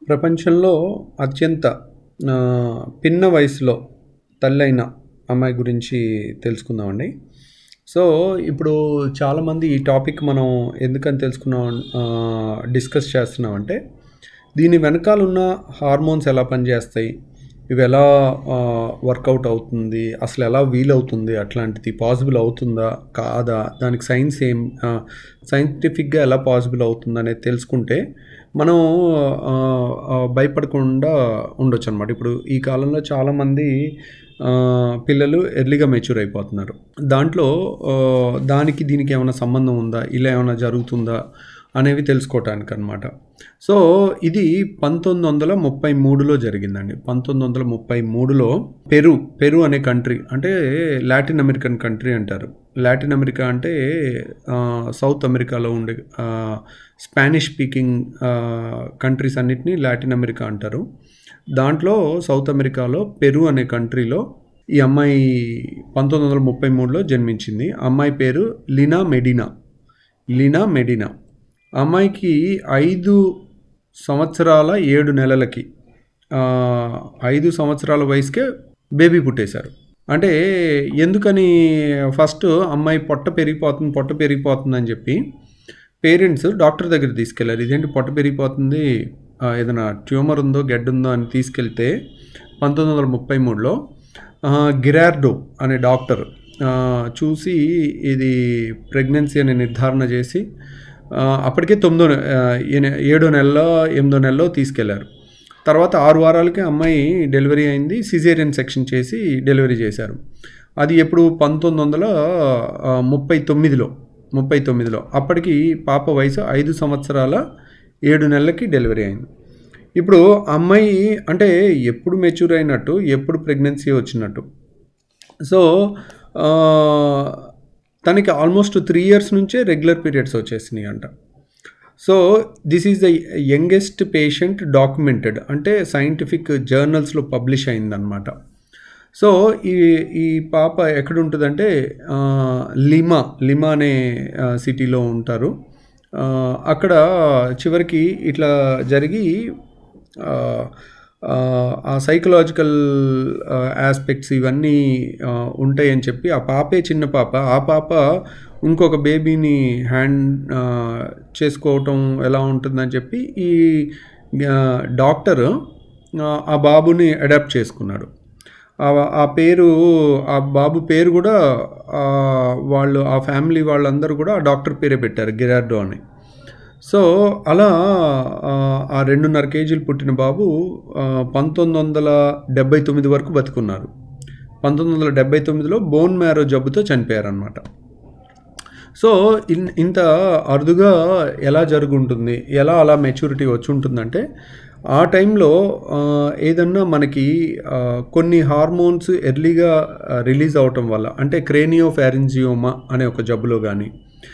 ప్రపంచంలో అత్యంత ఆ, పిన్న వయసులో తల్లైన అమ్మాయి గురించి తెలుసుకుందామండి సో ఇప్పుడు చాలామంది ఈ టాపిక్ మనం ఎందుకని తెలుసుకున్నాం ఆ, డిస్కస్ చేస్తున్నామంటే దీని వెనకాల ఉన్న హార్మోన్స్ ఎలా పనిచేస్తాయి ఇవి ఎలా ఆ, వర్కౌట్ అవుతుంది అసలు ఎలా వీలవుతుంది అట్లాంటిది పాసిబుల్ అవుతుందా కాదా దానికి సైన్స్ ఏం ఆ, సైంటిఫిక్గా ఎలా పాసిబుల్ అవుతుంది అనేది తెలుసుకుంటే మనం ఆ, ఆ, భయపడకుండా ఉండొచ్చు అనమాట ఇప్పుడు ఈ కాలంలో చాలామంది ఆ, పిల్లలు ఎర్లీగా మెచ్యూర్ అయిపోతున్నారు దాంట్లో ఆ, దానికి దీనికి ఏమైనా సంబంధం ఉందా ఇలా ఏమైనా జరుగుతుందా అనేవి తెలుసుకోవటానికి అనమాట సో ఇది పంతొమ్మిది వందల ముప్పై మూడులో జరిగిందండి పంతొమ్మిది వందల ముప్పై మూడులో పెరు పెరు అనే కంట్రీ అంటే లాటిన్ అమెరికన్ కంట్రీ అంటారు లాటిన్ అమెరికా అంటే ఆ, సౌత్ అమెరికాలో ఉండే ఆ, స్పానిష్ స్పీకింగ్ ఆ, కంట్రీస్ అన్నిటినీ లాటిన్ అమెరికా అంటారు దాంట్లో సౌత్ అమెరికాలో పెరు అనే కంట్రీలో ఈ అమ్మాయి పంతొమ్మిది వందల ముప్పై మూడులో జన్మించింది అమ్మాయి పేరు లినా మెడినా లీనా మెడినా అమ్మాయికి ఐదు సంవత్సరాల ఏడు నెలలకి ఆ, ఐదు సంవత్సరాల వయసుకే బేబీ పుట్టేశారు అంటే ఎందుకని ఫస్ట్ అమ్మాయి పొట్ట పెరిగిపోతుంది పొట్ట పెరిగిపోతుంది అని చెప్పి పేరెంట్స్ డాక్టర్ దగ్గర తీసుకెళ్ళారు ఇదేంటి పొట్ట పెరిగిపోతుంది ఆ, ఏదైనా ట్యూమర్ ఉందో గెడ్డ ఉందో అని తీసుకెళ్తే పంతొమ్మిది వందల ముప్పై మూడులో గిరార్డో అనే డాక్టర్ ఆ, చూసి ఇది ప్రెగ్నెన్సీ అని నిర్ధారణ చేసి ఆ, అప్పటికే తొమ్మిదో నె- ఆ, ఎని- ఏడో నెలలో ఎనిమిదో నెలలో తీసుకెళ్లారు తర్వాత ఆరు వారాలకి అమ్మాయి డెలివరీ అయింది సిజేరియన్ సెక్షన్ చేసి డెలివరీ చేశారు అది ఎప్పుడు పంతొమ్మిది వందల ఆ, ముప్పై తొమ్మిదిలో ముప్పై తొమ్మిదిలో అప్పటికి పాప వయసు ఐదు సంవత్సరాల ఏడు నెలలకి డెలివరీ అయింది ఇప్పుడు అమ్మాయి అంటే ఎప్పుడు మెచ్యూర్ అయినట్టు ఎప్పుడు ప్రెగ్నెన్సీ వచ్చినట్టు సో ఆ, తనకి ఆల్మోస్ట్ త్రీ ఇయర్స్ నుంచే రెగ్యులర్ పీరియడ్స్ వచ్చేసినాయి అంట so this is the youngest patient documented అంటే సైంటిఫిక్ జర్నల్స్లో పబ్లిష్ అయిందనమాట సో ఈ ఈ పాప ఎక్కడ ఉంటుందంటే ఆ, లిమా లిమా అనే ఆ, సిటీలో ఉంటారు ఆ, అక్కడ చివరికి ఇట్లా జరిగి ఆ, ఆ, ఆ సైకలాజికల్ ఆస్పెక్ట్స్ ఇవన్నీ ఆ, ఉంటాయని చెప్పి ఆ పాపే చిన్న పాప ఆ పాప ఇంకొక బేబీని హ్యాండ్ ఆ, చేసుకోవటం ఎలా ఉంటుందని చెప్పి ఈ ఆ, డాక్టర్ ఆ, ఆ బాబుని అడాప్ట్ చేసుకున్నాడు ఆ- ఆ పేరు ఆ బాబు పేరు కూడా ఆ, వాళ్ళు ఆ ఫ్యామిలీ వాళ్ళందరూ కూడా ఆ డాక్టర్ పేరే పెట్టారు గిరార్డో అని సో అలా ఆ, ఆ రెండున్నర కేజీలు పుట్టిన బాబు ఆ, పంతొమ్మిది వందల డెబ్బై తొమ్మిది వరకు బతుకున్నారు పంతొమ్మిది వందల డెబ్బై తొమ్మిదిలో బోన్ మ్యారో జబ్బుతో చనిపోయారనమాట సో ఇన్ ఇంత అరుదుగా ఎలా జరుగుంటుంది ఎలా అలా మెచ్యూరిటీ వచ్చి ఉంటుందంటే ఆ టైంలో ఆ, ఏదన్నా మనకి ఆ, కొన్ని హార్మోన్స్ ఎర్లీగా రిలీజ్ అవటం వల్ల అంటే క్రేనియో ఫ్యారెన్జియోమా అనే ఒక జబ్బులో కానీ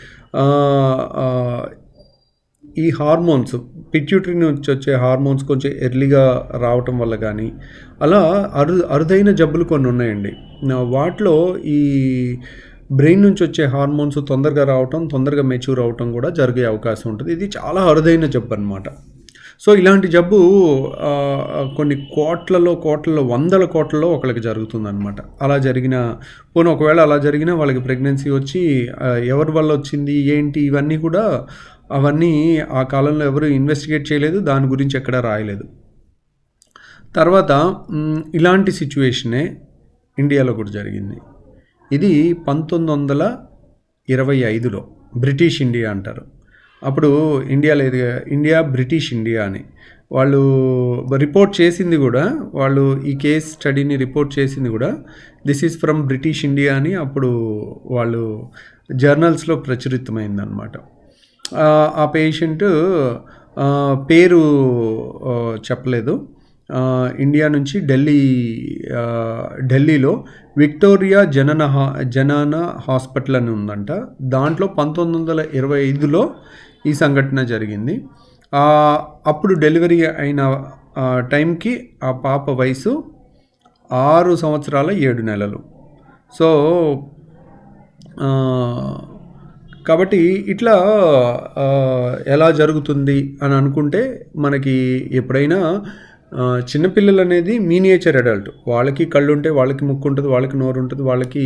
ఈ హార్మోన్స్ పిట్యూటరీ నుంచి వచ్చే హార్మోన్స్ కొంచెం ఎర్లీగా రావటం వల్ల కానీ అలా అరు అరుదైన జబ్బులు కొన్ని ఉన్నాయండి నా వాటిలో ఈ బ్రెయిన్ నుంచి వచ్చే హార్మోన్స్ తొందరగా రావటం తొందరగా మెచ్యూర్ అవటం కూడా జరిగే అవకాశం ఉంటుంది ఇది చాలా అరుదైన జబ్బు అనమాట సో ఇలాంటి జబ్బు ఆ, కొన్ని కోట్లలో కోట్లలో వందల కోట్లలో ఒకళ్ళకి జరుగుతుందన్నమాట అలా జరిగిన పోనీ ఒకవేళ అలా జరిగినా వాళ్ళకి ప్రెగ్నెన్సీ వచ్చి ఆ, ఎవరి వల్ల వచ్చింది ఏంటి ఇవన్నీ కూడా అవన్నీ ఆ కాలంలో ఎవరు ఇన్వెస్టిగేట్ చేయలేదు దాని గురించి ఎక్కడా రాయలేదు తర్వాత మ్, ఇలాంటి సిచ్యువేషనే ఇండియాలో కూడా జరిగింది ఇది పంతొమ్మిది వందల ఇరవై ఐదులో బ్రిటిష్ ఇండియా అంటారు అప్పుడు ఇండియా లేదు కదా, ఇండియా బ్రిటిష్ ఇండియా అని వాళ్ళు రిపోర్ట్ చేసింది కూడా వాళ్ళు ఈ కేస్ స్టడీని రిపోర్ట్ చేసింది కూడా this is from British India అని అప్పుడు వాళ్ళు జర్నల్స్లో ప్రచురితమైందనమాట ఆ, ఆ పేషెంట్ ఆ, పేరు ఆ, చెప్పలేదు ఆ, ఇండియా నుంచి ఢిల్లీ ఆ, ఢిల్లీలో విక్టోరియా జనన హా జనాన హాస్పిటల్ అని ఉందంట దాంట్లో పంతొమ్మిది వందల ఇరవై ఐదులో ఈ సంఘటన జరిగింది ఆ, అప్పుడు డెలివరీ అయిన ఆ, టైంకి ఆ పాప వయసు ఆరు సంవత్సరాల ఏడు నెలలు సో ఆ, కాబట్టి ఇట్లా ఆ, ఎలా జరుగుతుంది అని అనుకుంటే మనకి ఎప్పుడైనా ఆ, చిన్నపిల్లలు అనేది మీనియేచర్ అడల్ట్ వాళ్ళకి కళ్ళు ఉంటే వాళ్ళకి ముక్కు ఉంటుంది వాళ్ళకి నోరు ఉంటుంది వాళ్ళకి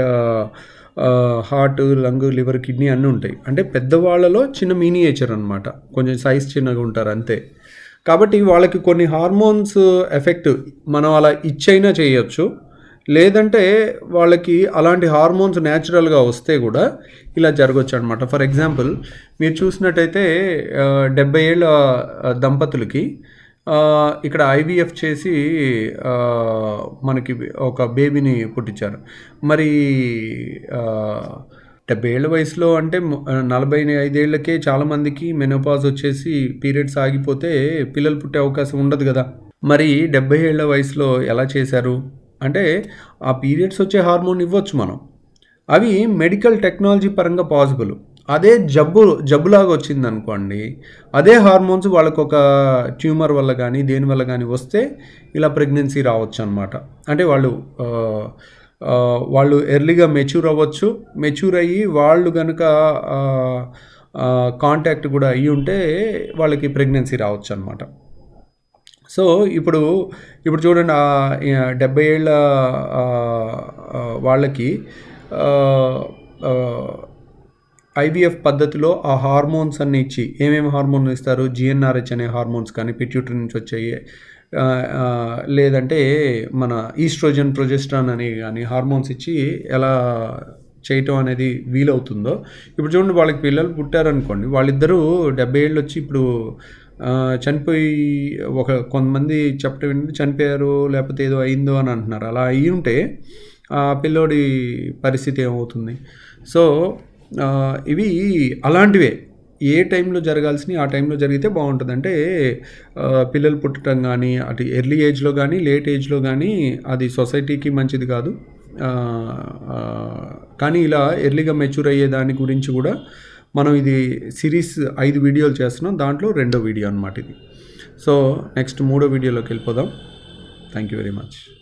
హార్ట్ లంగ్ లివర్ కిడ్నీ అన్నీ ఉంటాయి అంటే పెద్దవాళ్ళలో చిన్న మీనియేచర్ అనమాట కొంచెం సైజ్ చిన్నగా ఉంటారు అంతే కాబట్టి వాళ్ళకి కొన్ని హార్మోన్స్ ఎఫెక్ట్ మనం అలా ఇచ్చైనా చేయొచ్చు లేదంటే వాళ్ళకి అలాంటి హార్మోన్స్ న్యాచురల్గా వస్తే కూడా ఇలా జరగచ్చు అనమాట ఫర్ ఎగ్జాంపుల్ మీరు చూసినట్టయితే ఆ, డెబ్బై ఏళ్ళ ఆ, దంపతులకి ఆ, ఇక్కడ ఐవీఎఫ్ చేసి ఆ, మనకి ఒక బేబీని పుట్టించారు మరి ఆ, డెబ్బై ఏళ్ళ వయసులో అంటే ము- నలభై ఐదేళ్లకే చాలామందికి మెనోపాజ్ వచ్చేసి పీరియడ్స్ ఆగిపోతే పిల్లలు పుట్టే అవకాశం ఉండదు కదా మరి డెబ్బై ఏళ్ళ వయసులో ఎలా చేశారు అంటే ఆ పీరియడ్స్ వచ్చే హార్మోన్ ఇవ్వచ్చు మనం అవి మెడికల్ టెక్నాలజీ పరంగా పాసిబుల్ అదే జబ్బు జబ్బులాగా వచ్చింది అనుకోండి అదే హార్మోన్స్ వాళ్ళకు ఒక ట్యూమర్ వల్ల కానీ దేని వల్ల కానీ వస్తే ఇలా ప్రెగ్నెన్సీ రావచ్చు అనమాట అంటే వాళ్ళు ఆ, ఆ, వాళ్ళు ఎర్లీగా మెచ్యూర్ అవ్వచ్చు మెచ్యూర్ అయ్యి వాళ్ళు కనుక కాంటాక్ట్ కూడా అయ్యి ఉంటే వాళ్ళకి ప్రెగ్నెన్సీ రావచ్చు అనమాట సో ఇప్పుడు ఇప్పుడు చూడండి ఆ ఆ, డెబ్బై ఏళ్ళ ఆ, ఆ, వాళ్ళకి ఐవీఎఫ్ పద్ధతిలో ఆ హార్మోన్స్ అన్ని ఇచ్చి ఏమేమి హార్మోన్ ఇస్తారు జిఎన్ఆర్హెచ్ అనే హార్మోన్స్ కానీ పిట్యూటరీ నుంచి వచ్చాయి ఆ, ఆ, లేదంటే మన ఈస్ట్రోజన్ ప్రొజెస్ట్రాన్ అని కానీ హార్మోన్స్ ఇచ్చి ఎలా చేయటం అనేది వీలవుతుందో ఇప్పుడు చూడండి వాళ్ళకి పిల్లలు పుట్టారనుకోండి వాళ్ళిద్దరూ డెబ్బై ఏళ్ళు వచ్చి ఇప్పుడు ఆ, చనిపోయి ఒక కొంతమంది చెప్పడం ఏంటంటే చనిపోయారు లేకపోతే ఏదో అయిందో అని అంటున్నారు అలా అయ్యి ఉంటే ఆ పిల్లోడి పరిస్థితి ఏమవుతుంది సో ఆ, ఇవి అలాంటివే ఏ టైంలో జరగాల్సినవి ఆ టైంలో జరిగితే బాగుంటుంది అంటే ఆ, పిల్లలు పుట్టడం కానీ అటు ఎర్లీ ఏజ్లో కానీ లేట్ ఏజ్లో కానీ అది సొసైటీకి మంచిది కాదు ఆ, ఆ, కానీ ఇలా ఎర్లీగా మెచ్యూర్ అయ్యే దాని గురించి కూడా మనం ఇది సిరీస్ ఐదు వీడియోలు చేస్తున్నాం దాంట్లో రెండో వీడియో అనమాట ఇది సో నెక్స్ట్ మూడో వీడియోలోకి వెళ్ళిపోదాం థ్యాంక్ యూ వెరీ మచ్